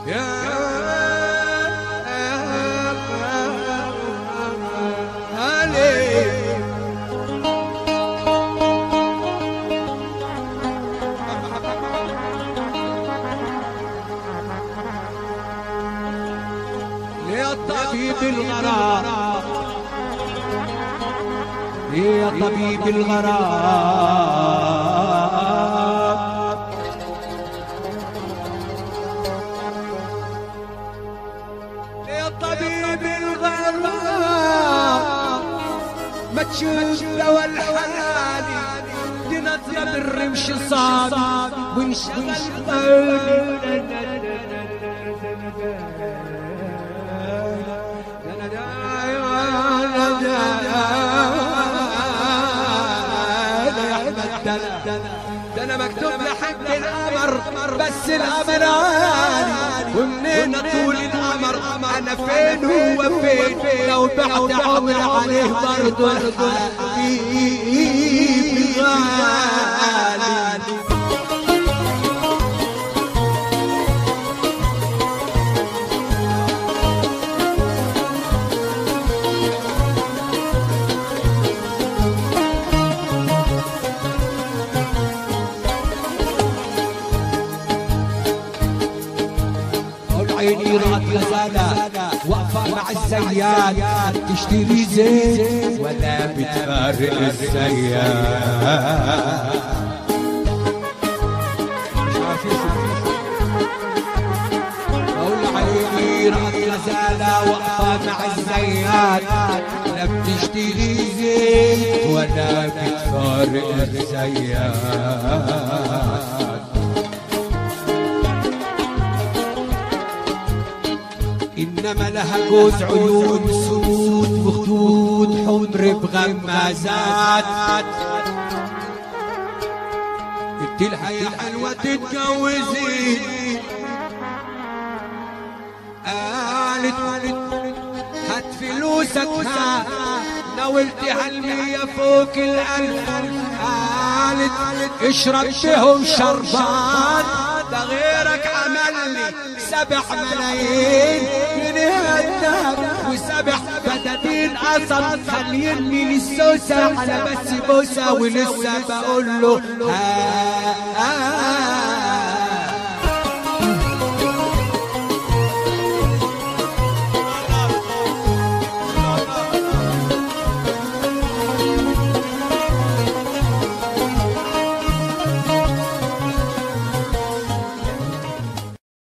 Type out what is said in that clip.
يا طبيب الغرام يا طبيب الغرام يا طبيب الغرام ما تشوف دوا الحناني دي نظرة بالرمش صاد وانشغل قلبي ده انا مكتوب لحد القمر بس القمر عالي ومنين طول القمر انا فين هو فين لو بعد عمر عليه برضه الحبيب غالي عيني رات غزالة واقفة مع الزيات تشتري زيت ولا بتفارق الزيات قول عيني رات غزالة واقفة مع الزيات لا بتشتري زيت ولا بتفارق الزيات إنما لها جوز عيون سود وخدود حمر بغمازات قلت لها يا حلوة تتجوزي قالت هات فلوسك ها ناولتي هالمية فوق الألف قالت اشرب بهم شربان ده غيرك عمل لي سبع ملايين جنيه الذهب وسبع فتاتين قصب خليني للسوسة على بس بوسة ولسه بقول له ها, ها